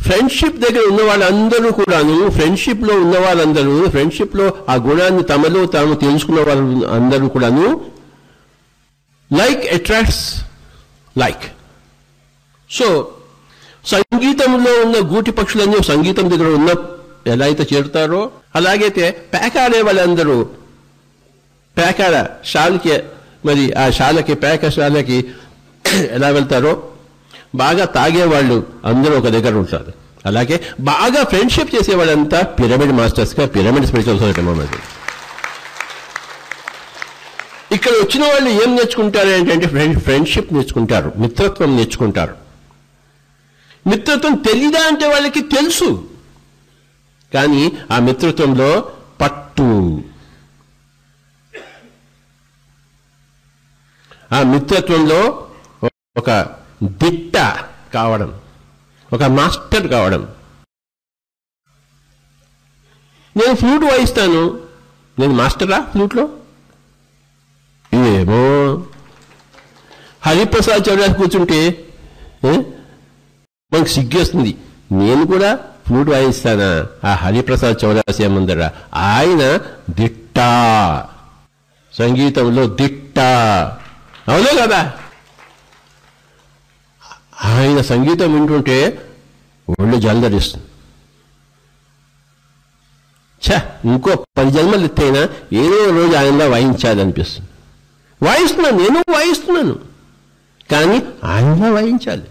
Friendship దగ్గర ఉన్న వాళ్ళందరూ కూడాను ఫ్రెండ్షిప్ లో ఉన్న వాళ్ళందరూ ఫ్రెండ్షిప్ లో ఆ గుణాన్ని తమలో తాము తెలుసుకున్న వాళ్ళు అందరూ కూడాను లైక్ అట్రాక్ట్స్ లైక్ సో సంగీతంలో ఉన్న గూటి పక్షులన్నీ సంగీతం దగ్గర ఉన్న ఎలా అయితే చేరుతారో అలాగైతే పేకాడే వాళ్ళందరూ పేకాడ శాలకి మరి ఆ శాలకి పేక శాలకి ఎలా వెళ్తారో బాగా తాగేవాళ్ళు అందరూ ఒక దగ్గర ఉంటారు అలాగే బాగా ఫ్రెండ్షిప్ చేసే వాళ్ళంతా పిరమిడ్ మాస్టర్స్ గా పిరమిడ్ స్పిరిచువల్ సొసైటీ అన్నమాట ఇక్కడ వచ్చిన వాళ్ళు ఏం నేర్చుకుంటారు ఏంటంటే ఫ్రెండ్ ఫ్రెండ్షిప్ నేర్చుకుంటారు మిత్రత్వం నేర్చుకుంటారు మిత్రత్వం తెలీదా అంటే వాళ్ళకి తెలుసు కానీ ఆ మిత్రత్వంలో పట్టు ఆ మిత్రత్వంలో ఒక దిట్ట కావడం ఒక మాస్టర్ కావడం నేను ఫ్లూట్ వాయిస్తాను నేను మాస్టరా ఫ్లూట్లో ఏమో హరిప్రసాద్ చౌరాసి కూర్చుంటే ఏ? మనకు సిగ్గేస్తుంది నేను కూడా ఫ్లూట్ వాయిస్తానా ఆ హరిప్రసాద్ చౌరాసి ముందర ఆయన దిట్ట సంగీతంలో దిట్ట అవునే కదా ఆయన సంగీతం వింటుంటే ఒళ్ళు జలదరిస్తుంది ఛ ఇంకో పది జన్మలు ఎత్తైనా ఏదో రోజు ఆయనలా వాయించాలనిపిస్తుంది వాయిస్తున్నాను నేను వాయిస్తున్నాను కానీ ఆయనలా వాయించాలి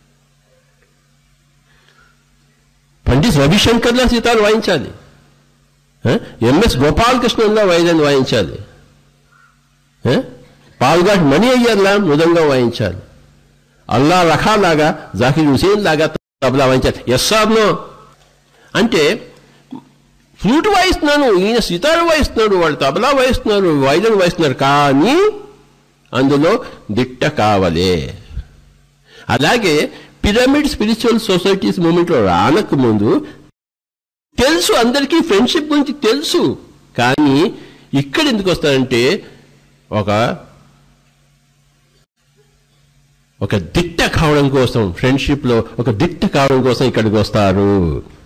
పండిత్ రవిశంకర్లా సీతాలు వాయించాలి ఆ? ఎంఎస్ గోపాలకృష్ణంలా వైద్యాన్ని వాయించాలి ఆ? పాల్ఘాట్ మణి అయ్యర్లా మృదంగా వాయించాలి అల్లా రఖాలాగా జాకిర్ హుసేన్ లాగా తబలా వాయించాలి ఎస్ ఆర్ నో అంటే ఫ్లూట్ వాయిస్తున్నాను ఈయన సితారు వాయిస్తున్నాడు వాళ్ళు తబలా వాయిస్తున్నారు వాయిద్యం వాయిస్తున్నారు కానీ అందులో దిట్ట కావలే అలాగే పిరమిడ్ స్పిరిచువల్ సొసైటీస్ మూమెంట్లో రానక ముందు తెలుసు అందరికీ ఫ్రెండ్షిప్ గురించి తెలుసు కానీ ఇక్కడ ఎందుకు వస్తారంటే ఒక ఒక దిట్ట కావడం కోసం ఫ్రెండ్షిప్ లో ఒక దిట్ట కావడం కోసం ఇక్కడికి వస్తారు